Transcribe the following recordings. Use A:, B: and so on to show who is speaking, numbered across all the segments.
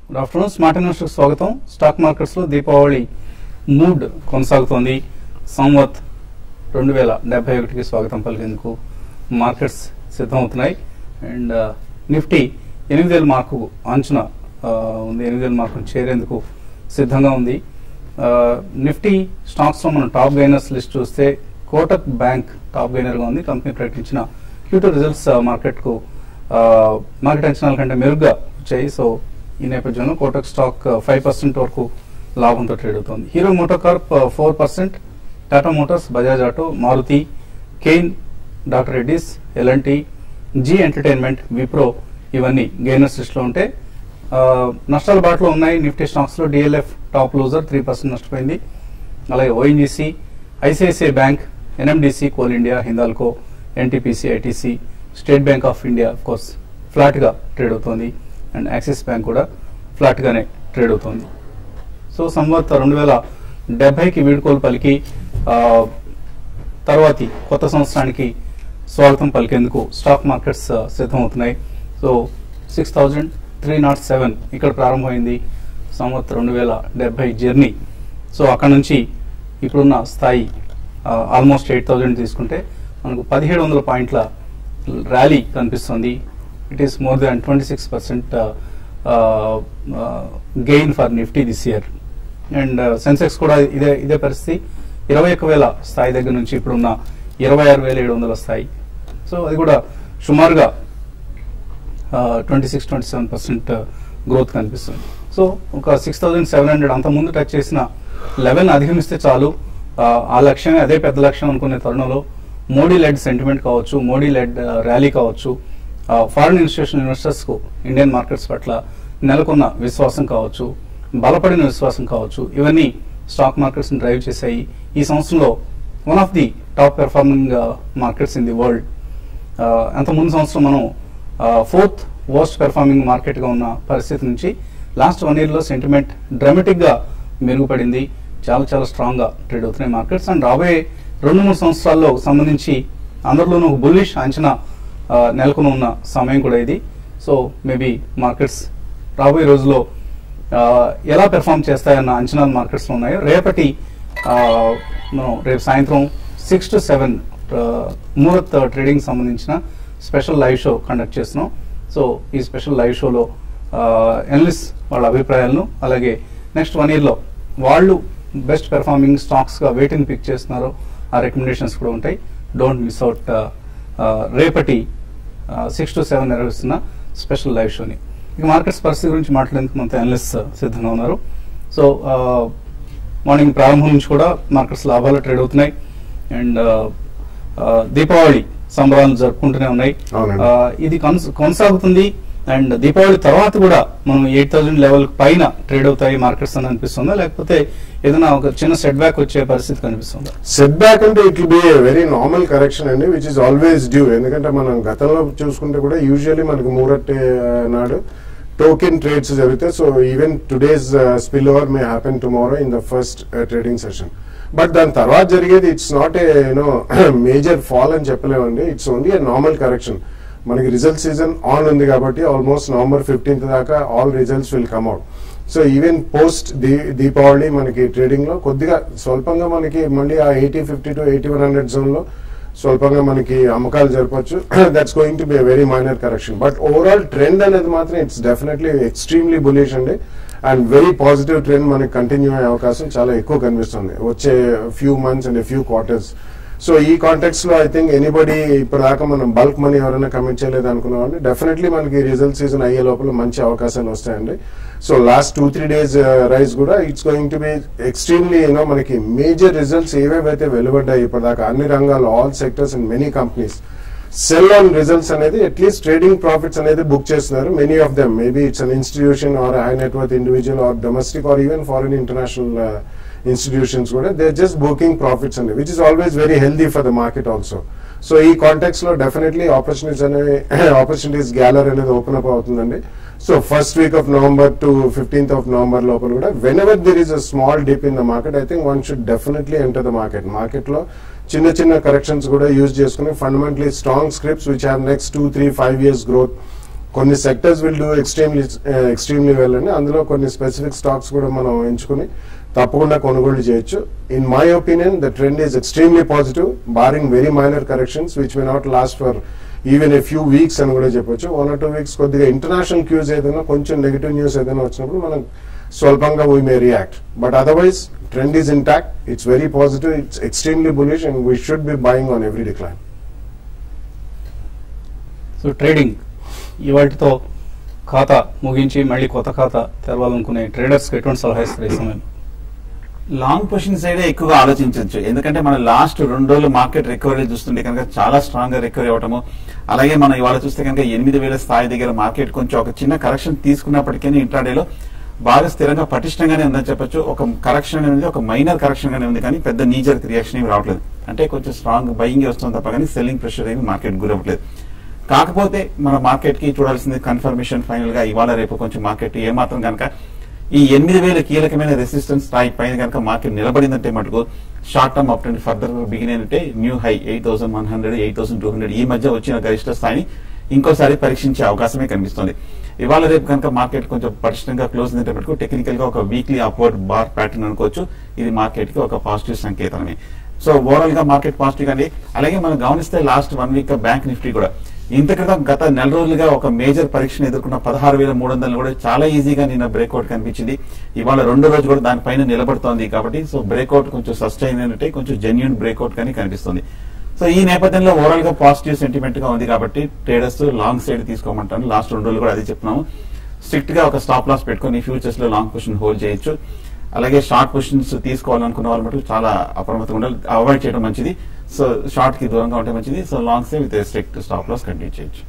A: Good afternoon smart ఇన్వెస్టర్కి స్వాగతం stock markets లో దీపావళి మూడ్ కొనసాగుతోంది సంవత్ రెండు వేల డెబ్బై ఒకటికి స్వాగతం పలికేందుకు మార్కెట్స్ సిద్ధమవుతున్నాయి అండ్ నిఫ్టీ ఎనిమిది వేల మార్కు అంచనా ఆ, ఉంది ఎనిమిది వేల మార్కును చేరేందుకు సిద్ధంగా ఉంది ఆ, నిఫ్టీ స్టాక్స్ లో మనం టాప్ గైనర్స్ లిస్ట్ చూస్తే కోటక్ బ్యాంక్ టాప్ గైనర్ గా ఉంది కంపెనీ ప్రకటించిన క్యూటూ రిజల్ట్స్ మార్కెట్ కు ఆ, మార్కెట్ అంచనాల కంటే మెరుగ్గా వచ్చాయి సో ఈ నేపథ్యంలో కోటక్ స్టాక్ ఫైవ్ పర్సెంట్ వరకు లాభంతో ట్రేడ్ అవుతోంది Hero MotoCorp four percent Tata Motors Bajaj Auto Maruti Cairn doctor Reddy's L and T Zee entertainment Wipro ఇవన్నీ గెయినర్స్ లిస్ట్ లో ఉంటే ఆ, నష్టాల బాటలో ఉన్నాయి నిఫ్టీ స్టాక్స్ లో DLF top loser three percent నష్టపోయింది అలాగే ONGC ICICI bank NMDC coal India Hindalco NTPC ITC State Bank of India కోర్స్ ఫ్లాట్ గా ట్రేడ్ అవుతోంది అండ్ యాక్సిస్ బ్యాంక్ కూడా ఫ్లాట్ గానే ట్రేడ్ అవుతోంది సో సంవత్ రెండు వేల డెబ్బైకి వీడుకోలు పలికి ఆ, తర్వాతి కొత్త సంవత్సరానికి స్వాగతం పలికేందుకు స్టాక్ మార్కెట్స్ ఆ, సిద్ధమవుతున్నాయి so six thousand three nought seven ఇక్కడ ప్రారంభమైంది సంవత్ రెండు వేల డెబ్బై జర్నీ సో అక్కడ నుంచి ఇప్పుడున్న స్థాయి ఆల్మోస్ట్ ఎయిట్ థౌజండ్ తీసుకుంటే మనకు పదిహేడు వందల పాయింట్ల ర్యాలీ కనిపిస్తుంది it is more than twenty six percent gain for Nifty this year and Sensex కూడా ఇదే ఇదే పరిస్థితి ఇరవై ఒక్క వేల స్థాయి దగ్గర నుంచి ఇప్పుడున్న ఇరవై ఆరు వేల ఏడు వందల స్థాయి సో అది కూడా సుమారుగా twenty six twenty seven percent growth కనిపిస్తుంది సో ఒక సిక్స్ థౌజండ్ సెవెన్ హండ్రెడ్ అంత ముందు టచ్ చేసిన లెవెన్ అధిగమిస్తే చాలు ఆ, ఆ లక్ష్యమే అదే పెద్ద లక్ష్యం అనుకునే తరుణంలో మోడీ లెడ్ సెంటిమెంట్ కావచ్చు మోడీ లెడ్ ర్యాలీ కావచ్చు ఫారిన్ ఇన్స్టిట్యూషన్ ఇన్వెస్టర్స్ కు ఇండియన్ మార్కెట్స్ పట్ల నెలకొన్న విశ్వాసం కావచ్చు బలపడిన విశ్వాసం కావచ్చు ఇవన్నీ స్టాక్ మార్కెట్స్ ని డ్రైవ్ చేశాయి ఈ సంవత్సరంలో one of the top performing markets in the world అంత ముందు సంవత్సరం మనం ఫోర్త్ వర్స్ట్ పెర్ఫార్మింగ్ మార్కెట్ గా ఉన్న పరిస్థితి నుంచి లాస్ట్ వన్ ఇయర్ లో సెంటిమెంట్ డ్రామాటిక్ గా మెరుగుపడింది చాలా చాలా స్ట్రాంగ్ గా ట్రేడ్ అవుతున్నాయి మార్కెట్స్ అండ్ రాబోయే రెండు మూడు సంవత్సరాల్లో సంబంధించి అందరిలోనూ ఒక బుల్లిష్ అంచనా ఆ, నెలకొని ఉన్న సమయం కూడా ఇది సో మేబీ మార్కెట్స్ రాబోయే రోజుల్లో ఆ, ఎలా పెర్ఫామ్ చేస్తాయన్న అంచనాలు మార్కెట్స్ లో ఉన్నాయో రేపటి ఆ, మనం రేపు సాయంత్రం six to seven Muhurat trading సంబంధించిన స్పెషల్ లైవ్ షో కండక్ట్ చేస్తున్నాం సో ఈ స్పెషల్ లైవ్ షోలో ఎనలిస్ట్ వాళ్ళ అభిప్రాయాలను అలాగే నెక్స్ట్ వన్ ఇయర్లో వాళ్ళు బెస్ట్ పెర్ఫార్మింగ్ స్టాక్స్ గా వేటిని పిక్ చేస్తున్నారో ఆ రికమెండేషన్స్ కూడా ఉంటాయి డోంట్ మిస్ అవుట్ రేపటి సిక్స్ టు సెవెన్ నిర్వహిస్తున్న స్పెషల్ లైవ్ షోని ఇక మార్కెట్స్ పరిస్థితి గురించి మాట్లాడేందుకు మనతో అనలిస్ట్ సిద్ధంగా ఉన్నారు సో మార్నింగ్ ప్రారంభం నుంచి కూడా మార్కెట్స్ లాభాలు ట్రేడ్ అవుతున్నాయి అండ్ దీపావళి సంబరాలు జరుపుకుంటూనే ఉన్నాయి
B: అవునండి.
A: ఆ, ఇది కొనస- కొనసాగుతుంది అండ్ దీపావళి తర్వాత కూడా మనం ఎయిట్ థౌసండ్ లెవెల్ పైన ట్రేడ్ అవుతాయి మార్కెట్స్ అని అనిపిస్తుందా లేకపోతే ఏదైనా ఒక చిన్న సెట్ బ్యాక్ వచ్చే పరిస్థితి కనిపిస్తుందా
B: సెట్ బ్యాక్ అంటే it be very normal correction అండి విచ్ ఇస్ ఆల్వేస్ డ్యూ ఎందుకంటే మనం గతంలో చూసుకుంటే కూడా యూజువల్లీ మనకి మూరట్ నాడు టోకెన్ ట్రేడ్స్ జరుగుతాయి so even today's spill over may happen tomorrow in the first trading session but దాని తర్వాత జరిగేది it's not a you know major fall అని చెప్పలేమండి it's only a normal correction మనకి రిజల్ట్ సీజన్ ఆన్ ఉంది కాబట్టి ఆల్మోస్ట్ నవంబర్ ఫిఫ్టీన్త్ దాకా all results will come out so even post దీ దీపావళి మనకి ట్రేడింగ్ లో కొద్దిగా స్వల్పంగా మనకి మళ్ళీ ఆ eighty fifty to eighty one hundred zone లో స్వల్పంగా మనకి అమ్మకాలు జరపచ్చు that's going to be very minor correction but overall trend అనేది మాత్రం ఇట్స్ డెఫినెట్లీ ఎక్స్ట్రీమ్లీ బులిష్ అండి అండ్ వెరీ పాజిటివ్ ట్రెండ్ మనకి కంటిన్యూ అయ్యే అవకాశం చాలా ఎక్కువ కనిపిస్తుంది వచ్చే few months and few quarters so ఈ కాంటెక్స్ లో ఐ థింక్ ఎనీబడి ఇప్పటిదాకా మనం బల్క్ మనీ ఎవరైనా కమిట్ చేయలేదు అనుకున్నామండి డెఫినెట్లీ మనకి రిజల్ట్ సీజన్ అయ్యే లోపల మంచి అవకాశాలు వస్తాయండి so last two three days rise కూడా it's going to be extremely you know మనకి మేజర్ రిజల్ట్స్ ఏవేవైతే వెలువడ్డాయి ఇప్పటిదాకా అన్ని రంగాల్లో all sectors and many companies sell on results అనేది అట్లీస్ట్ ట్రేడింగ్ ప్రాఫిట్స్ అనేది బుక్ చేస్తున్నారు many of them maybe it's an institution or high net worth individual or domestic or even foreign international institutions కూడా they just booking profits అండి which is always very healthy for the market also so ఈ contexts లో definitely opportunities అనేవి opportunities గ్యాలర్ అనేది open up అవుతుందండి so first week of November to fifteenth of November లోపల కూడా whenever there is a small dip in the market I think one should definitely enter the market market లో చిన్న చిన్న corrections కూడా use చేసుకుని fundamentally strong scripts which have next two three five years growth కొన్ని sectors will do extremely extremely well అని అందులో కొన్ని specific stocks కూడా మనం ఎంచుకుని తప్పకుండా కొనుగోలు చేయొచ్చు in my opinion the trend is extremely positive barring very minor corrections which may not last for even a few weeks అని కూడా చెప్పొచ్చు వన్ ఆర్ టూ వీక్స్ కొద్దిగా ఇంటర్నేషనల్ క్యూస్ ఏదైనా కొంచెం నెగిటివ్ న్యూస్ ఏదైనా వచ్చినప్పుడు మనం స్వల్పంగా we may react but otherwise trend is intact it's very positive it's extremely bullish and we should be buying on every decline
A: so trading ఇవాటితో ఖాతా ముగించి మళ్ళీ కొత్త ఖాతా తెరవాలనుకునే ట్రేడర్స్కి ఎటువంటి సలహా ఇస్తారు ఈ సమయంలో
C: లాంగ్ పొజిషన్ సైడే ఎక్కువగా ఆలోచించవచ్చు ఎందుకంటే మన లాస్ట్ రెండు రోజులు మార్కెట్ రికవరీ చూస్తుంటే కనుక చాలా స్ట్రాంగ్ గా రికవరీ అవటము అలాగే మనం ఇవాళ చూస్తే కనుక ఎనిమిది వేల స్థాయి దగ్గర మార్కెట్ కొంచెం ఒక చిన్న కరెక్షన్ తీసుకున్నప్పటికీ ఇంట్రాడేలో బాగా స్థిరంగా పటిష్టంగానే ఉందని చెప్పొచ్చు ఒక కరెక్షన్ అనేది ఒక మైనర్ కరెక్షన్ గానే ఉంది కానీ పెద్ద నీజర్ రియాక్షన్ ఏమి రావట్లేదు అంటే కొంచెం స్ట్రాంగ్ బయింగ్ వస్తుంది తప్ప కానీ సెల్లింగ్ ప్రెషర్ ఏమి మార్కెట్ గురవ్వట్లేదు కాకపోతే మన మార్కెట్ కి చూడాల్సింది కన్ఫర్మేషన్ ఫైనల్ గా ఇవాళ రేపు కొంచెం మార్కెట్ ఏమాత్రం కనుక ఈ ఎనిమిది వేల కీలకమైన రెసిస్టెన్స్ స్థాయి పైన కనుక మార్కెట్ నిలబడిందంటే మటుకు short term up trend further begin అయినట్టే new high eight thousand one hundred eight thousand two hundred ఈ మధ్య వచ్చిన గరిష్ట స్థాయిని ఇంకోసారి పరీక్షించే అవకాశమే కనిపిస్తుంది ఇవాళ రేపు కనుక మార్కెట్ కొంచెం పటిష్టంగా క్లోజ్ అయితే మటుకు టెక్నికల్ గా ఒక వీక్లీ అప్వర్డ్ బార్ ప్యాటర్న్ అనుకోవచ్చు ఇది మార్కెట్ కి ఒక పాజిటివ్ సంకేతమే సో ఓవరాల్ గా మార్కెట్ పాజిటివ్ అండి అలాగే మనం గమనిస్తే last one week bank Nifty కూడా ఇంత క్రితం గత నెల రోజులుగా ఒక మేజర్ పరీక్షను ఎదుర్కొన్న పదహారు వేల మూడు వందలు కూడా చాలా ఈజీగా నిన్న బ్రేక్అవుట్ కనిపించింది ఇవాళ రెండో రోజు కూడా దానిపైన నిలబడుతోంది కాబట్టి సో బ్రేక్అవుట్ కొంచెం సస్టైన్ అయినట్టే కొంచెం జెన్యున్ బ్రేక్అవుట్ కానీ కనిపిస్తుంది సో ఈ నేపథ్యంలో ఓవరాల్ గా పాజిటివ్ సెంటిమెంట్ గా ఉంది కాబట్టి ట్రేడర్స్ లాంగ్ సైడ్ తీసుకోమంటాను లాస్ట్ రెండు రోజులు కూడా అదే చెప్తున్నాము స్ట్రిక్ట్ గా ఒక స్టాప్ లాస్ పెట్టుకొని ఫ్యూచర్స్ లో లాంగ్ పొజిషన్ హోల్డ్ చేయొచ్చు అలాగే షార్ట్ పొజిషన్స్ తీసుకోవాలనుకున్న వాళ్ళు మటుకు చాలా అప్రమత్తంగా ఉండాలి అవాయిడ్ చేయడం మంచిది సో షార్ట్ కి దూరంగా ఉంటే మంచిది so long say with strict stop loss continue చేయొచ్చు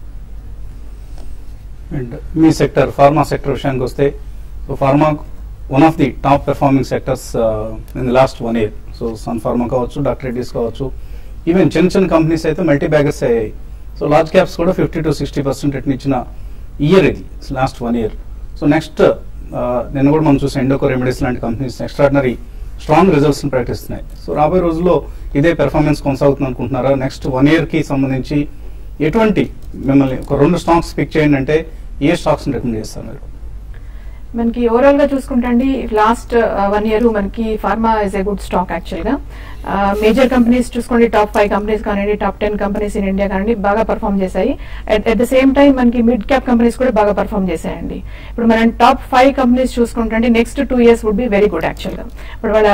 A: అండ్ మీ సెక్టర్ ఫార్మా సెక్టర్ విషయానికి వస్తే so pharma one of the top performing sectors in the last one year so Sun Pharma కావచ్చు డాక్టర్ రెడ్డిస్ కావచ్చు ఈవెన్ చిన్న చిన్న కంపెనీస్ అయితే multi baggers అయ్యాయి సో లార్జ్ క్యాప్స్ కూడా fifty to sixty percent return ఇచ్చిన ఇయర్ ఇది last one year so next నిన్న కూడా మనం చూసాం ఎండోకో రెమెడీస్ లాంటి కంపెనీస్ ఎక్స్ట్రాడినరీ స్ట్రాంగ్ రిజల్ట్స్ ప్రకటిస్తున్నాయి సో రాబోయే రోజుల్లో ఇదే పెర్ఫార్మెన్స్ కొనసాగుతుంది అనుకుంటున్నారా నెక్స్ట్ వన్ ఇయర్ కి సంబంధించి ఎటువంటి మిమ్మల్ని ఒక రెండు స్టాక్స్ పిక్ చేయండి అంటే ఏ స్టాక్స్ రికమెండ్ చేస్తారు మీరు
D: మనకి ఓవరాల్ గా చూసుకుంటే అండి లాస్ట్ వన్ ఇయర్ మనకి pharma is a good stock actual గా మేజర్ కంపెనీస్ చూసుకోండి టాప్ ఫైవ్ కంపెనీస్ కానివ్వండి top ten companies in India కానివ్వండి బాగా పర్ఫామ్ చేశాయి అట్ ద సేమ్ టైం మనకి మిడ్ క్యాప్ కంపెనీస్ కూడా బాగా పర్ఫామ్ చేశాయండి ఇప్పుడు మనం టాప్ ఫైవ్ కంపెనీస్ చూసుకుంటే next two years would be very good actual గా ఇప్పుడు వాళ్ళ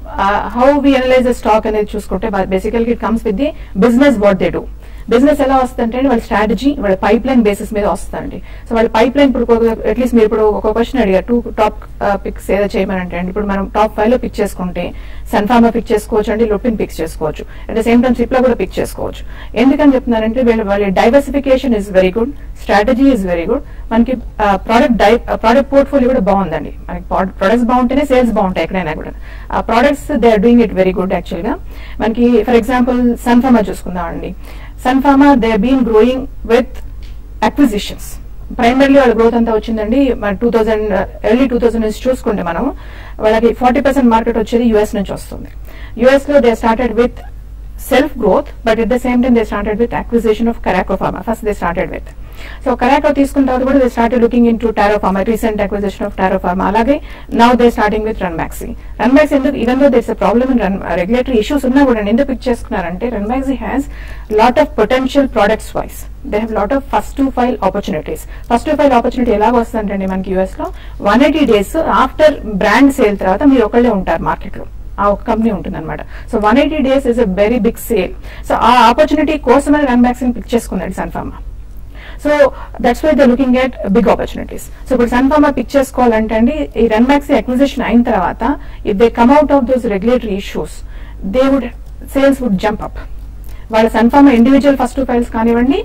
D: హౌ వి అనలైజ్ స్టాక్ అనేది చూసుకుంటే basically it comes with the business what they do business ఎలా వస్తుందంటే వాళ్ళ స్ట్రాటజీ వాళ్ళ పైప్ లైన్ బేసిస్ మీద వస్తుందండి సో వాళ్ళ పైప్ లైన్ ఇప్పుడు అట్లీస్ట్ మీరు ఇప్పుడు ఒక క్వశ్చన్ అడిగారు టూ టాప్ పిక్స్ ఏదో చేయమని అంటే అండి ఇప్పుడు మనం టాప్ ఫైవ్ లో పిక్ చేసుకుంటే సన్ఫార్మా పిక్ చేసుకోవచ్చు అండి లుపిన్ పిక్ చేసుకోవచ్చు at the same time Cipla కూడా పిక్ చేసుకోవచ్చు ఎందుకని చెప్తున్నారంటే వీళ్ళ వాళ్ళ diversification is very good strategy is very good మనకి ప్రోడక్ట్ డై ప్రోడక్ట్ పోర్ట్ఫోలియో కూడా బాగుందండి మనకి ప్రొడక్ట్స్ బాగుంటేనే సేల్స్ బాగుంటాయి ఎక్కడైనా కూడా ఆ products they are doing it very good actual గా మనకి ఫర్ ఎగ్జాంపుల్ సన్ఫార్మా చూసుకుందాం అండి Sun Pharma they been growing with acquisitions primarily వాళ్ళ గ్రోత్ అంతా వచ్చిందండి మన two thousand early two thousand నుంచి చూసుకుంటే మనం వాళ్ళకి ఫార్టీ పర్సెంట్ మార్కెట్ వచ్చేది యుఎస్ నుంచి వస్తుంది యుఎస్ లో they started with self growth but at the same time they started with acquisition of Caraco pharma first they started with so Caraco తీసుకున్న తర్వాత కూడా they started looking in to Taro pharma recent acquisition of Taro pharma అలాగే now they starting with Ranbaxy Ranbaxy ఎందుకు even though these problem in రన్ regulatory issues ఉన్నా కూడా ఎందుకు pick చేసుకున్నారంటే Ranbaxy has lot of potential products wise they have lot of first to file opportunities first to file opportunity ఎలా వస్తుందంటే మనకి US లో one eighty days after brand sale తర్వాత మీరు ఒకళ్ళే ఉంటారు మార్కెట్ లో ఆ ఒక కంపెనీ ఉంటుంది అనమాట so one eighty days is a very big sale so ఆ ఆపర్చునిటీ కోసమే రన్ వ్యాక్సిన్ పిక్ చేసుకున్నాడు Sun Pharma so that's why the looking at big opportunities so ఇప్పుడు సన్ఫార్మా పిక్ చేసుకోవాలంటే అండి ఈ రన్ వ్యాక్సిన్ అక్విజిషన్ అయిన తర్వాత if they come out of those regulatory issues they would sales would jump up వాళ్ళ Sun Pharma individual first to files కానివ్వండి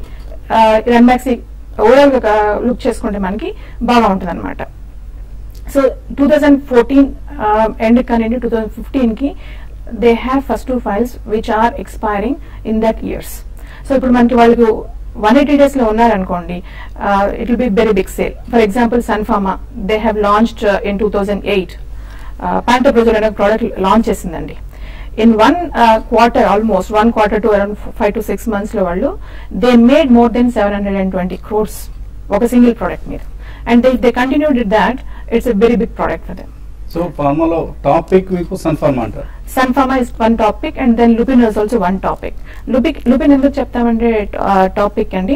D: Ranbaxy overall గా look చేసుకుంటే మనకి బాగా ఉంటుంది అనమాట so two thousand fourteen end కానివ్వండి టూ థౌజండ్ ఫిఫ్టీన్ కి they have first to files which are expiring in that years so ఇప్పుడు మనకి వాళ్ళకి వన్ ఎయిటీ డేస్ లో ఉన్నారనుకోండి it will be very big sale for example Sun Pharma they have launched in two thousand eight pantoprazole అనే product launch చేసిందండి in one quarter almost one quarter to around five to six months లో వాళ్ళు they made more than seven hundred and twenty crores ఒక single product మీద and they they continue did that it's a very big product for them
A: so ఫార్మాలో top pick మీకు Sun Pharma అంటారు
D: Sun Pharma is one top pick and then Lupin is also one top pick లుపిక్ లుపిన్ ఎందుకు చెప్తామంటే top pick అండి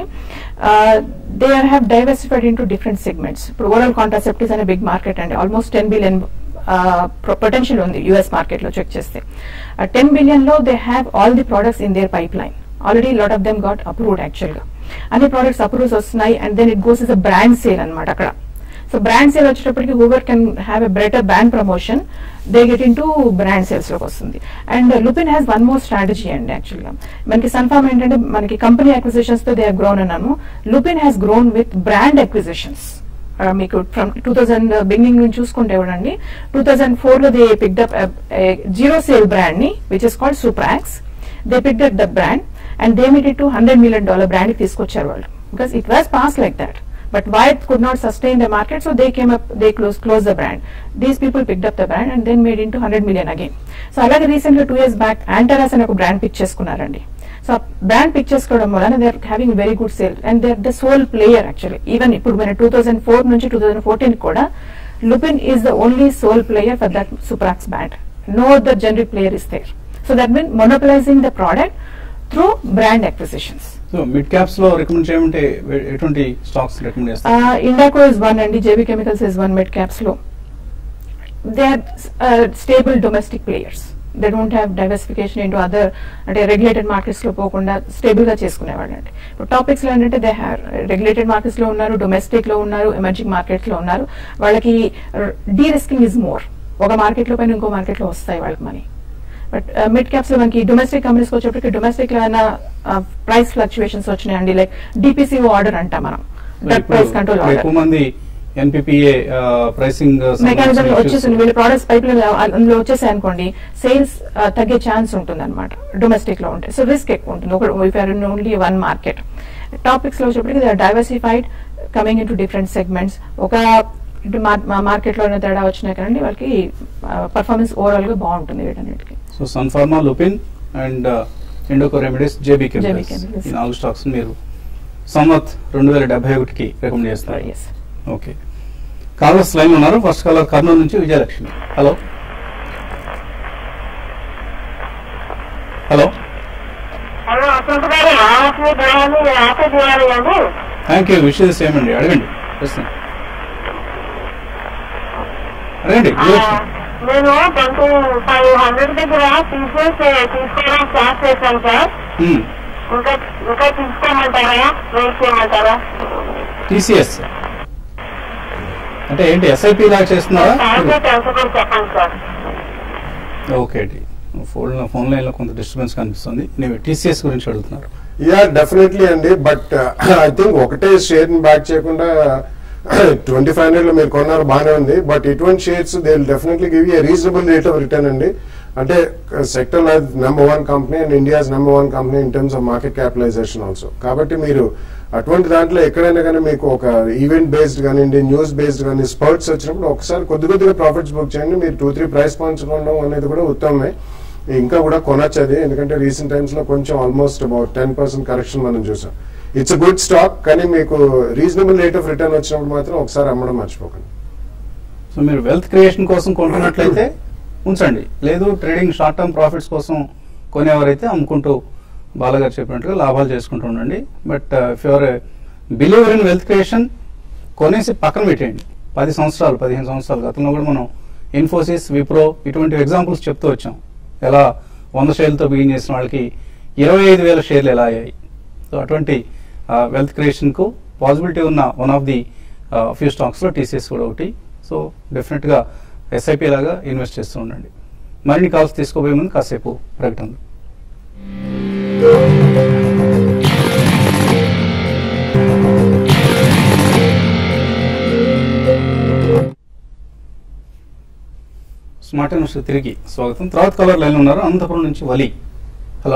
D: they are have diversified into different segments ఇప్పుడు oral contraceptives అనే big market అండి ఆల్మోస్ట్ టెన్ బిలియన్ పొటెన్షియల్ ఉంది యుఎస్ మార్కెట్ లో చెక్ చేస్తే టెన్ బిలియన్ లో they have all the products in their pipeline already lot of them got approved actual గా అన్ని products approves వస్తున్నాయి and then it goes is a brand sale అనమాట అక్కడ so brand sale వచ్చేటప్పటికి however can have a better brand promotion they get into brand sales లోకి వస్తుంది and Lupin has one more strategy అండి actual గా మనకి సన్ఫార్మ్ ఏంటంటే మనకి కంపెనీ అక్విజిషన్స్ తో దే గ్రోన్ అన్నాము Lupin has grown with brand acquisitions మీకు ఫ్రమ్ టూ థౌసండ్ బిగినింగ్ నుంచి చూసుకుంటే చూడండి టూ థౌసండ్ ఫోర్ లో they picked up zero sale brand ని which is called Suprax they picked up the brand and they meet two hundred million dollar brand తీసుకొచ్చారు వాళ్ళు because it was pass like that but Wyatt could not sustain the market, so they came up, they closed, closed the brand. These people picked up the brand and then made into 100 million again. So అలాగే recent గా two years back యాంటరాస్ అనే ఒక brand pick చేసుకున్నారండి so brand pick చేసుకోవడం వలన they are having very good sale and they are the sole player actually even ఇప్పుడు మన టూ థౌసండ్ ఫోర్ నుంచి టూ థౌసండ్ ఫోర్టీన్ కూడా Lupin is the only sole player for that Suprax brand no the generic player is there so that mean monopolising the product through brand acquisitions
A: so mid caps లో recommend చేయమంటే ఎ- ఎటువంటి stocks recommend చేస్తారు
D: Indoco is one అండి JB Chemicals is one mid caps లో they are stable domestic players they don't have diversification into other అంటే regulated markets లో పోకుండా స్టేబుల్ గా చేసుకునేవాళ్ళు అండి ఇప్పుడు టాపిక్స్ లో ఏంటంటే దే హ్యావ్ రెగ్యులేటెడ్ మార్కెట్స్ లో ఉన్నారు డొమెస్టిక్ లో ఉన్నారు ఎమర్జింగ్ మార్కెట్స్ లో ఉన్నారు వాళ్ళకి డీ రిస్కింగ్ ఇస్ మోర్ ఒక మార్కెట్ లో పైన ఇంకో మార్కెట్ లో వస్తాయి వాళ్ళకి మనీ బట్ మిడ్ క్యాప్స్ లో మనకి డొమెస్టిక్ కంపెనీస్ వచ్చేప్పటికి డొమెస్టిక్ లో ఏమైనా ప్రైస్ ఫ్లక్చువేషన్స్ వచ్చినాయండి లైక్ డిపిసిఓ ఆర్డర్ అంటాం మనం దట్ ప్రైస్ కంట్రోల్
A: ఇప్పుడు ఎక్కువ
D: ఆర్డర్
A: మంది ఎన్పిపిఏ ప్రైసింగ్
D: మెకానిజం వచ్చేసింది వీళ్ళ ప్రోడక్ట్స్ పైప్ అందులో వచ్చేసాయి అనుకోండి సేల్స్ తగ్గే ఛాన్స్ ఉంటుంది అనమాట డొమెస్టిక్ లో ఉంటే సో రిస్క్ ఎక్కువ ఉంటుంది ఒక ఓన్లీ వన్ మార్కెట్ టాపిక్స్ లో వచ్చేప్పటికి diversified coming into different segments ఒక ఇటు మార్కెట్ లో తేడా వచ్చినా కానీ వాళ్ళకి పర్ఫార్మెన్స్ ఓవరాల్ గా బాగుంటుంది వీటన్నిటికి
A: so Sun Pharma Lupin and Indoco Remedies JB
D: JB
A: Chemicals
D: Chemicals.
A: ఈ నాలుగు స్టాక్స్ మీరు సంవత్ రెండు వేల డెబ్బై ఒకటికి రికమెండ్ చేస్తారు
D: ఎస్
A: ఓకే కాలర్స్ లైన్ ఉన్నారు ఫస్ట్ కాలర్ కర్నూలు నుంచి విజయలక్ష్మి హలో హలో
E: హలో అసలు గారు ఆఫ్ చేయాలి ఆఫ్ చేయాలి కానీ
A: థ్యాంక్ యూ విషయం సేమ్ అండి అడగండి ప్రశ్న అడగండి విజయలక్ష్మి
E: నేను ట్వంటీ ఫైవ్ హండ్రెడ్ దగ్గర తీసేసి తీసుకోవడానికి స్టార్ట్ చేశాను సార్
A: మ్మ్.
E: ఇంకా ఇంకా తీసుకోమంటారా వెయిట్ చేయమంటారా
A: టీసీఎస్ అంటే ఏంటి ఎస్ఐపి లాగా చేస్తున్నారా
E: టార్గెట్ ఎంత కూడా చెప్పండి సార్
A: ఓకే అండి ఫోన్ ఫోన్ లైన్ లో కొంత డిస్టర్బెన్స్ కనిపిస్తుంది నేను టీసీఎస్ గురించి అడుగుతున్నారు
B: యా డెఫినెట్లీ అండి బట్ ఐ థింక్ ఒకటే షేర్ ని బ్యాక్ చేయకుండా ట్వంటీ ఫైవ్ హండ్రెడ్ లో మీరు కొన్నారు బాగానే ఉంది బట్ ఇటువంటి shares they will definitely give a reasonable rate of return అండి అంటే sector number one company and India's number one company in terms of market capitalisation also కాబట్టి మీరు అటువంటి దాంట్లో ఎక్కడైనా కానీ మీకు ఒక ఈవెంట్ బేస్డ్ కానివ్వండి న్యూస్ బేస్డ్ కానీ స్పర్ట్స్ వచ్చినప్పుడు ఒకసారి కొద్ది కొద్దిగా ప్రాఫిట్స్ బుక్ చేయండి మీరు టూ త్రీ ప్రైస్ పాయింట్స్ కొనడం అనేది కూడా ఉత్తమమే ఇంకా కూడా కొనొచ్చు అది ఎందుకంటే రీసెంట్ టైమ్స్ లో కొంచెం almost about ten percent correction మనం చూసాం ఇట్స్ గుడ్ స్టాక్ కానీ మీకు రీజనబుల్ రేట్ ఆఫ్ రిటర్న్ వచ్చినప్పుడు మాత్రం ఒకసారి అమ్మడం మర్చిపోకండి
A: సో మీరు వెల్త్ క్రియేషన్ కోసం కొంటున్నట్లయితే ఉంచండి లేదు ట్రేడింగ్ షార్ట్ టర్మ్ ప్రాఫిట్స్ కోసం కొనేవారైతే అమ్ముకుంటూ బాలగారు చెప్పినట్టుగా లాభాలు చేసుకుంటూ ఉండండి but if your believer in wealth creation కొనేసి పక్కన పెట్టేయండి పది సంవత్సరాలు పదిహేను సంవత్సరాలు గతంలో కూడా మనం ఇన్ఫోసిస్ విప్రో ఇటువంటి ఎగ్జాంపుల్స్ చెప్తూ వచ్చాం ఎలా వంద షేర్లతో బిగిన్ చేసిన వాళ్ళకి ఇరవై ఐదు వేల షేర్లు ఎలా అయ్యాయి సో అటువంటి వెల్త్ క్రియేషన్కు పాసిబిలిటీ ఉన్న వన్ ఆఫ్ ది ఫ్యూ స్టాక్స్లో టీసీఎస్ కూడా ఒకటి సో డెఫినెట్గా ఎస్ఐపి లాగా ఇన్వెస్ట్ చేస్తూ ఉండండి మరిన్ని కాల్స్ తీసుకోబోయే ముందు కాసేపు ప్రకటనలు స్మార్ట్ న్యూస్ తిరిగి స్వాగతం తర్వాత కలర్ లైన్ ఉన్నారు అనంతపురం నుంచి వలి హలో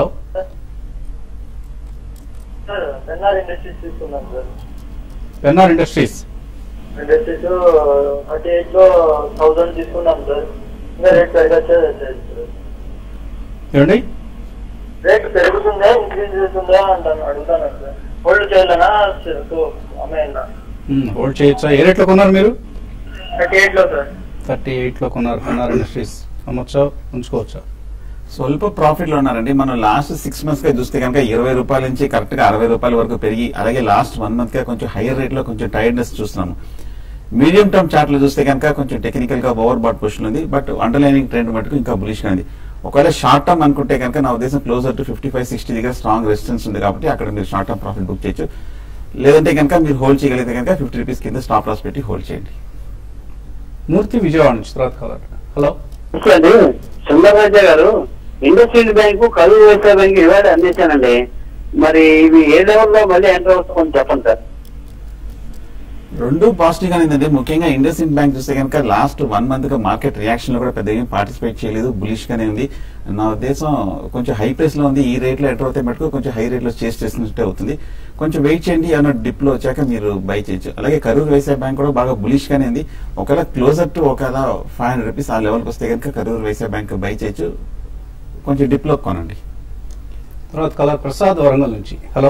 F: సార్ ఎన్ఆర్ ఇండస్ట్రీస్ తీసుకున్నాం sir
A: Pennar Industries
F: Industries thirty eight లో థౌసండ్ తీసుకున్నాం సార్ ఇంకా రేట్ పెరగచ్చా సార్
A: ఏమండి
F: రేట్ పెరుగుతుందా ఇంక్రీజ్ అవుతుందా అంటాను అడుగుతాను సార్ హోల్డ్ చేయాలనా సో అమ్మేయాలా
A: హోల్డ్ చేయొచ్చా ఏ రేట్లో కొన్నారు మీరు
F: థర్టీ ఎయిట్ లో సార్
A: థర్టీ ఎయిట్లో కొన్నారు కొన్నారు ఇండస్ట్రీస్ అమ్మొచ్చా ఉంచుకోవచ్చా
C: స్వల్ప ప్రాఫిట్ లో ఉన్నారండి మనం లాస్ట్ సిక్స్ మంత్స్ గా చూస్తే కనుక ఇరవై రూపాయల నుంచి కరెక్ట్ గా అరవై రూపాయల వరకు పెరిగి అలాగే లాస్ట్ వన్ మంత్ గా కొంచెం హైయర్ రేట్ లో కొంచెం టైర్డ్నెస్ చూస్తున్నాము మీడియం టర్మ్ చార్ట్ లో చూస్తే కనుక కొంచెం టెక్నికల్ గా ఓవర్ బాట్ పొజిషన్ ఉంది బట్ అండర్లైనింగ్ ట్రెండ్ మటుకు ఇంకా బులిష్ గా ఉంది ఒకవేళ షార్ట్ టర్మ్ అనుకుంటే కనుక నా ఉద్దేశం closer to fifty five sixty దగ్గర స్ట్రాంగ్ రెసిస్టెన్స్ ఉంది కాబట్టి అక్కడ మీరు షార్ట్ టర్మ్ ప్రాఫిట్ బుక్ చేయొచ్చు లేదంటే కనుక మీరు హోల్డ్ చేయగలిగితే కనుక ఫిఫ్టీ రూపీస్ కింద స్టాప్ లాస్ పెట్టి హోల్డ్ చేయండి
A: మూర్తి విజయవాడ నుంచి తర్వాత కలర్ హలో
G: అండి సుందరరాజా గారు ఇండస్ట్రియల్ బ్యాంకు కరువు వ్యవసాయ బ్యాంక్ ఇవాళ అందించానండి మరి ఇవి ఏ లెవెల్లో మళ్ళీ ఎంటర్ అవుతుందో కొంచెం చెప్పండి సార్
C: రెండు పాజిటివ్ గానే ఉందండి ముఖ్యంగా ఇండస్ ఇండ్ బ్యాంక్ చూస్తే కనుక లాస్ట్ వన్ మంత్ గా మార్కెట్ రియాక్షన్ లో కూడా పెద్ద ఏం పార్టిసిపేట్ చేయలేదు బులిష్ గానే ఉంది నా ఉద్దేశం కొంచెం హై ప్రైస్ లో ఉంది ఈ రేట్ లో ఎంటర్ అవుతే మటుకు కొంచెం హై రేట్ లో చేసి చేసినట్టే అవుతుంది కొంచెం వెయిట్ చేయండి అన్న డిప్ లో వచ్చాక మీరు బై చేయొచ్చు అలాగే కరూర్ వ్యవసాయ బ్యాంక్ కూడా బాగా బులిష్ గానే ఉంది ఒకవేళ క్లోజర్ టు ఒకవేళ ఫైవ్ హండ్రెడ్ రూపీస్ ఆ లెవెల్కి వస్తే కనుక కరూర్ వ్యవసాయ బ్యాంక్ బై చేయొచ్చు కొంచెం డిప్ లో కొనండి
A: తర్వాత కలర్ ప్రసాద్ వరంగల్ నుంచి హలో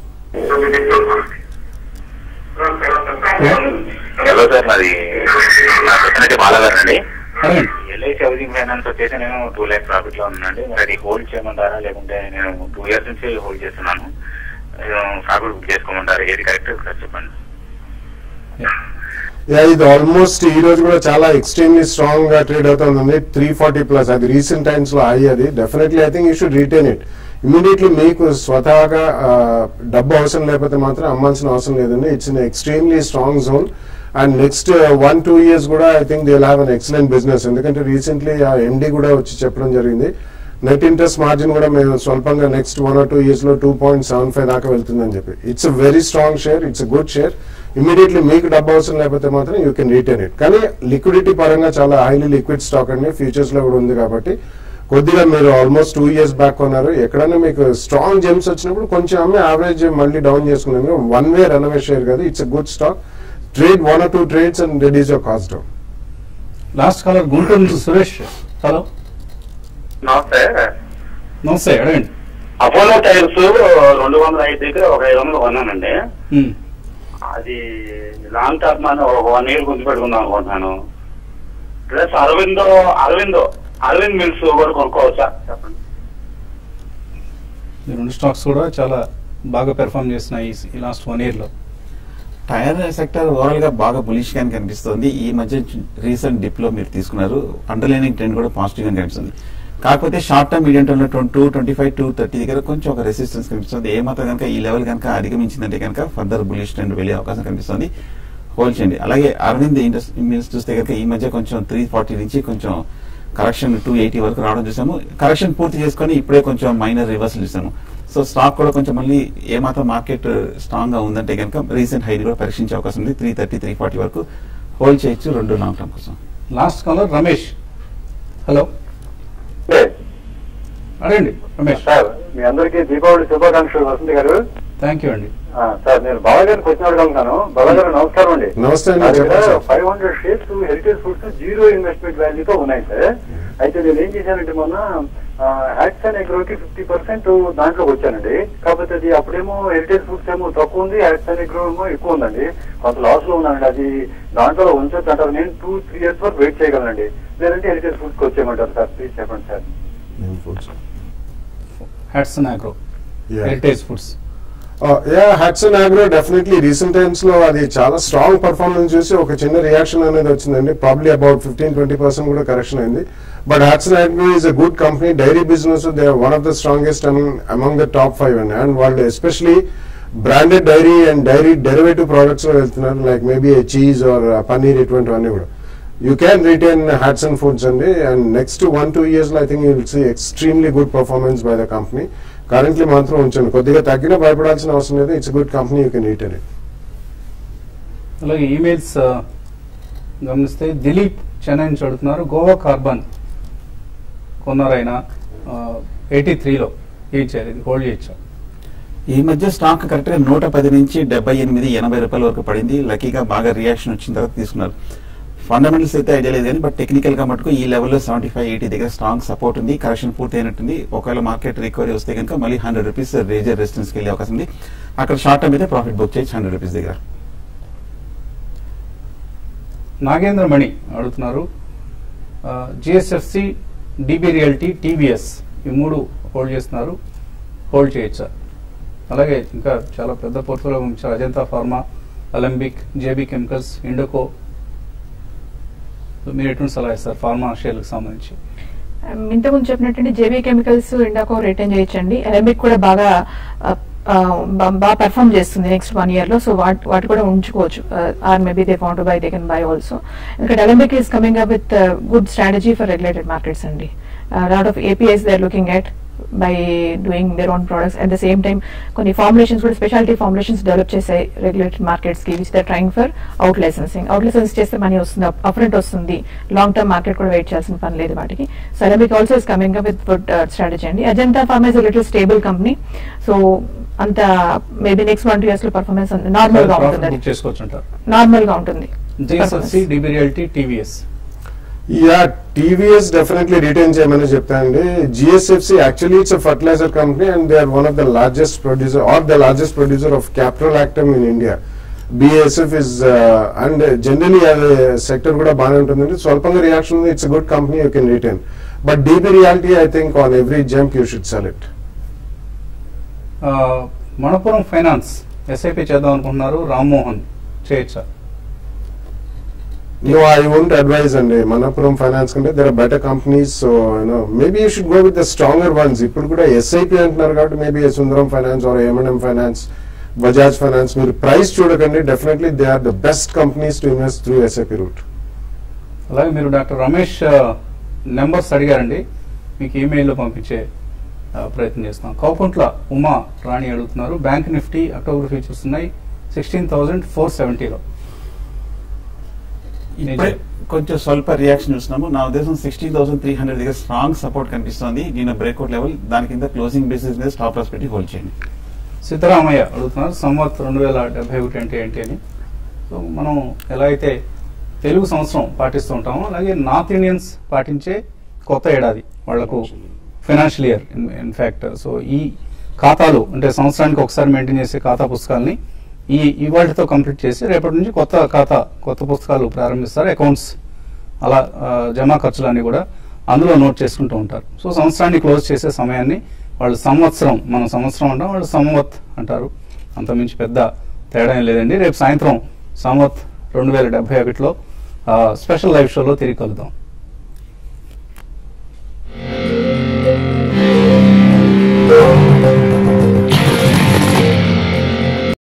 H: హలో సార్ నాది నా చెప్పినట్టు బాలగారు అండి
A: అడగండి
H: ఎల్ఐసి హౌసింగ్ ఫైనాన్స్ వచ్చేసి నేను టూ ల్యాక్ ప్రాఫిట్ లో ఉన్నానండి మరి అది హోల్డ్ చేయమంటారా లేకుంటే నేను టూ ఇయర్స్ నుంచి హోల్డ్ చేస్తున్నాను ప్రాఫిట్ బుక్ చేసుకోమంటారా ఏది కరెక్ట్ ఒకసారి చెప్పండి
B: యా ఇది ఆల్మోస్ట్ ఈ రోజు కూడా చాలా ఎక్స్ట్రీమ్లీ స్ట్రాంగ్ గా ట్రేడ్ అవుతుందండి త్రీ ఫార్టీ ప్లస్ అది రీసెంట్ టైమ్స్ లో హై అది definitely I think you should retain it immediately మీకు స్వతహాగా ఆ, డబ్బు అవసరం లేకపోతే మాత్రం అమ్మాల్సిన అవసరం లేదండి it's in extremely strong zone and next one two years కూడా I think they have an excellent business ఎందుకంటే రీసెంట్లీ ఆ ఎండి కూడా వచ్చి చెప్పడం జరిగింది నెట్ ఇంట్రెస్ట్ మార్జిన్ కూడా మేము స్వల్పంగా next one or two years లో టూ పాయింట్ సెవెన్ ఫైవ్ దాకా వెళ్తుందని చెప్పి it's very strong share it's good share immediately మీకు డబ్బు అవసరం లేకపోతే మాత్రం యూ కెన్ రిటైన్ ఇట్ కానీ లిక్విడిటీ పరంగా చాలా హైలీ లిక్విడ్ స్టాక్ అండి ఫ్యూచర్స్ లో కూడా ఉంది కాబట్టి కొద్దిగా మీరు ఆల్మోస్ట్ టూ ఇయర్స్ బ్యాక్ కొన్నారు ఎక్కడైనా మీకు స్ట్రాంగ్ జెమ్స్ వచ్చినప్పుడు కొంచెం అమ్మి యావరేజ్ మళ్ళీ డౌన్ చేసుకున్నాను వన్ వే రన్వే షేర్ కాదు it's good stock trade one or two trades and reduce your cost down
A: last caller Guntur నుంచి సురేష్ హలో
H: నమస్తే
A: నమస్తే అడగండి
H: అపోలో టైర్స్ రెండు వందల ఐదు దగ్గర ఒక ఐదు వందలు కొన్నానండి
A: ఉమ్.
H: అది లాంగ్ టర్మ్ అని ఒక వన్ ఇయర్ గుర్తు పెట్టుకుందాం అనుకుంటున్నాను ప్లస్ అరవిందో అరవిందో అరవింద్ మిల్స్ కూడా కొనుక్కోవచ్చా చెప్పండి
A: ఈ రెండు స్టాక్స్ కూడా చాలా బాగా పెర్ఫామ్ చేస్తున్నాయి ఈ- ఈ లాస్ట్ వన్ ఇయర్ లో
C: టైర్ సెక్టర్ ఓవరాల్ గా బాగా బులిష్ గానే కనిపిస్తుంది ఈ మధ్య రీసెంట్ డిప్ లో మీరు తీసుకున్నారు అండర్లైనింగ్ ట్రెండ్ కూడా పాజిటివ్ గా కనిపిస్తుంది కాకపోతే షార్ట్ టర్మ్ మీడియం టర్మ్ లో two twenty five two thirty దగ్గర కొంచెం ఒక రెసిస్టెన్స్ కనిపిస్తుంది ఏ మాత్రం కనుక ఈ లెవెల్ కనుక అధిగమించిందంటే కనుక ఫర్దర్ బులిష్ ట్రెండ్ వెళ్ళే అవకాశం కనిపిస్తుంది హోల్డ్ చేయండి అలాగే అరవింద్ ఇండస్ట్రీస్ చూస్తే కనుక ఈ మధ్య కొంచెం త్రీ ఫార్టీ నుంచి కొంచెం కరెక్షన్ టూ ఎయిటీ వరకు రావడం చూసాము కరెక్షన్ పూర్తి చేసుకొని ఇప్పుడే కొంచెం మైనర్ రివర్సల్ చూసాము సో స్టాక్ కూడా కొంచెం మళ్ళీ ఏమాత్రం మార్కెట్ స్ట్రాంగ్ గా ఉందంటే కనుక రీసెంట్ హై కూడా పరీక్షించే అవకాశం ఉంది త్రీ థర్టీ త్రీ ఫార్టీ వరకు హోల్డ్ చేయొచ్చు రెండు లాంగ్ టర్మ్ కోసం
A: లాస్ట్ కలర్ రమేష్ హలో అడగండి రమేష్
I: సార్ మీ అందరికీ దీపావళి శుభాకాంక్షలు వసంతి గారు
A: థ్యాంక్ యూ అండి
I: ఆ, సార్ నేను బాబా గారికి క్వశ్చన్ అడగలుగుతాను బాబా గారు నమస్కారం అండి
B: నమస్తే అండి, చెప్పండి sir.
I: Five hundred shares Heritage Foods zero investment వాల్యూతో ఉన్నాయి సార్ అయితే నేను ఏం చేశానంటే మొన్న హ్యాట్స్ అండ్ ఎగ్రోకి ఫిఫ్టీ పర్సెంట్ దాంట్లోకి వచ్చానండి కాకపోతే అది అప్పుడేమో హెరిటేజ్ ఫుడ్స్ ఏమో తక్కువ ఉంది హ్యాట్స్ అండ్ ఎగ్రో ఏమో ఎక్కువ ఉందండి కొంత లాస్ లో ఉన్నానండి అది దాంట్లో ఉంచొచ్చు అంటారు నేను టూ త్రీ ఇయర్స్ వరకు వెయిట్ చేయగలనండి లేదంటే హెరిటేజ్ ఫుడ్స్ కి వచ్చేయమంటారు సార్ ప్లీజ్ చెప్పండి sir
A: Hatsun Agro
B: Yeah.
A: Heritage Foods
B: yeah Hatsun Agro definitely recent times లో అది చాలా స్ట్రాంగ్ పర్ఫార్మెన్స్ చూసి ఒక చిన్న రియాక్షన్ అనేది వచ్చిందండి probably about fifteen twenty percent కూడా కరెక్షన్ అయింది but Hatsun Agro is a good company dairy business they one of the strongest among the top five అండి అండ్ వాళ్ళు especially branded dairy and dairy derivative products లో వెళ్తున్నారు like maybe cheese or paneer ఇటువంటివన్నీ కూడా you can retain Hatsun Foods అండి and next one two years లో I think you will see extremely good performance by the company currently మాత్రం ఉంచండి కొద్దిగా తగ్గిన భయపడాల్సిన అవసరం లేదు it's good company you can retain it
A: అలాగే ఈమెయిల్స్ గమనిస్తే దిలీప్ చెన్నై నుంచి అడుగుతున్నారు గోవా కార్బన్ కొన్నారైనా ఎయిటీ త్రీలో ఏం చేయాలి ఇది హోల్డ్ చేయొచ్చా
C: ఈ మధ్య స్టాక్ కరెక్ట్ గా నూట పది నుంచి డెబ్బై ఎనిమిది ఎనభై రూపాయల వరకు పడింది లక్కీగా బాగా రియాక్షన్ వచ్చిన తర్వాత తీసుకున్నారు ఫండమెంటల్స్ అయితే ఐడియా లేదు కానీ బట్ టెక్నికల్ గా మటుకు ఈ లెవెల్లో సెవెంటీ ఫైవ్ ఎయిటీ దగ్గర స్ట్రాంగ్ సపోర్ట్ ఉంది కరెక్షన్ పూర్తి అయినట్టుంది ఒకవేళ మార్కెట్ రికవరీ వస్తే కనుక మళ్ళీ హండ్రెడ్ రూపీస్ రేజర్ రెసిస్టెన్స్ కి వెళ్ళే అవకాశం ఉంది అక్కడ షార్ట్ టర్మ్ అయితే ప్రాఫిట్ బుక్ చేయొచ్చు హండ్రెడ్ రూపీస్ దగ్గర
A: నాగేంద్ర మణి అడుగుతున్నారు జిఎస్ఎఫ్సి డిబి రియాలిటీ టీవీఎస్ ఈ మూడు హోల్డ్ చేస్తున్నారు హోల్డ్ చేయొచ్చా అలాగే ఇంకా చాలా పెద్ద పోర్ట్ఫోలియో ఉంచారు అజంతా ఫార్మా అలంబిక్ జేబీ కెమికల్స్ ఇండోకో మీరు ఎటువంటి సలహా ఇస్తారు ఫార్మా షేర్లకు సంబంధించి
D: ఇంతకుముందు చెప్పినట్టు జేబీ కెమికల్స్ ఇండాకో రిటర్న్ చేయొచ్చండి ఎలమిక్ కూడా బాగా ఆ, ఆ, బా- బాగా పెర్ఫామ్ చేస్తుంది నెక్స్ట్ వన్ ఇయర్ లో సో వాటి వాటి కూడా ఉంచుకోవచ్చు or maybe they want buy they can buy also ఇక్కడ Alembic is coming up with good strategy for regulated markets అండి lot of APIs they are looking at by doing their own products at the same time కొన్ని formulations కూడా speciality formulations develop చేసాయి regulated markets కి which the trying for out licensing out license చేస్తే money వస్తుంది అప్రెంట్ వస్తుంది long term market కూడా wait చేయాల్సిన పని లేదు వాటికి so Alembic also is coming up with good strategy అండి Ajanta Pharma is little stable company so అంత maybe next one two years లో పర్ఫార్మెన్స్ నార్మల్ గా
A: ప్రాఫిట్
D: ఉంటుంది
A: బుక్ చేసుకోవచ్చు అంటారు
D: నార్మల్ గా ఉంటుంది
A: GSFC DB Realty TVS
B: yeah TVS definitely retain చేయమని చెప్తానండి GSFC actually it's fertiliser company and they are one of the largest producer are the largest producer of caprolactam in India BSF is and generally అది sector కూడా బాగానే ఉంటుందండి స్వల్పంగా రియాక్షన్ ఉంది it's good company you can retain but DB Realty I think on every jump you should sell it
A: Manappuram Finance SIP చేద్దాం అనుకుంటున్నారు రామ్మోహన్ చేయొచ్చా
B: No, I won't advise అండి మనపురం ఫైనాన్స్ కంటే there are better companies so you know maybe you should go with the stronger ones ఇప్పుడు కూడా SIP అంటున్నారు కాబట్టి maybe Sundaram Finance or MNM Finance Bajaj Finance మీరు ప్రైస్ చూడకండి definitely they are the best companies to invest through SIP route
A: అలాగే మీరు డాక్టర్ రమేష్ నెంబర్స్ అడిగారండి మీకు ఈమెయిల్లో పంపించే ఆ, ప్రయత్నం చేస్తున్నాం కౌకుంట్ల ఉమా రాణి అడుగుతున్నారు బ్యాంక్ నిఫ్టీ అక్టోబర్ ఫ్యూచర్స్ ఉన్నాయి సిక్స్టీన్ థౌసండ్ ఫోర్ సెవెంటీలో
C: ఇప్పుడే కొంచెం స్వల్ప రియాక్షన్ చూస్తున్నాము నా ఉద్దేశం సిక్స్టీన్ థౌసండ్ త్రీ హండ్రెడ్ దగ్గర స్ట్రాంగ్ సపోర్ట్ కనిపిస్తుంది దీని బ్రేక్అవుట్ లెవెల్ దాని కింద క్లోజింగ్ బేసిస్ మీద స్టాప్ లాస్ పెట్టి హోల్డ్ చేయండి
A: సిద్ధరామయ్య అడుగుతున్నారు సంవత్ రెండు వేల డెబ్బై ఒకటి అంటే ఏంటి అని సో మనం ఎలా అయితే తెలుగు సంవత్సరం పాటిస్తూ ఉంటామో అలాగే నార్త్ ఇండియన్స్ పాటించే కొత్త ఏడాది వాళ్లకు ఫైనాన్షియల్ ఇయర్ ఇన్ఫాక్ట్ సో ఈ ఖాతాలు అంటే సంవత్సరానికి ఒకసారి మెయింటైన్ చేసే ఖాతా పుస్తకాలని ఈ ఇవాళతో కంప్లీట్ చేసి రేపటి నుంచి కొత్త ఖాతా కొత్త పుస్తకాలు ప్రారంభిస్తారు అకౌంట్స్ అలా ఆ, జమా ఖర్చులన్నీ కూడా అందులో నోట్ చేసుకుంటూ ఉంటారు సో సంవత్సరాన్ని క్లోజ్ చేసే సమయాన్ని వాళ్ళు సంవత్సరం మనం సంవత్సరం అంటాం వాళ్ళు సంవత్ అంటారు అంతమించి పెద్ద తేడా ఏం లేదండి రేపు సాయంత్రం సంవత్ రెండు వేల డెబ్బై ఒకటిలో స్పెషల్ లైవ్ షోలో తిరిగి కలుద్దాం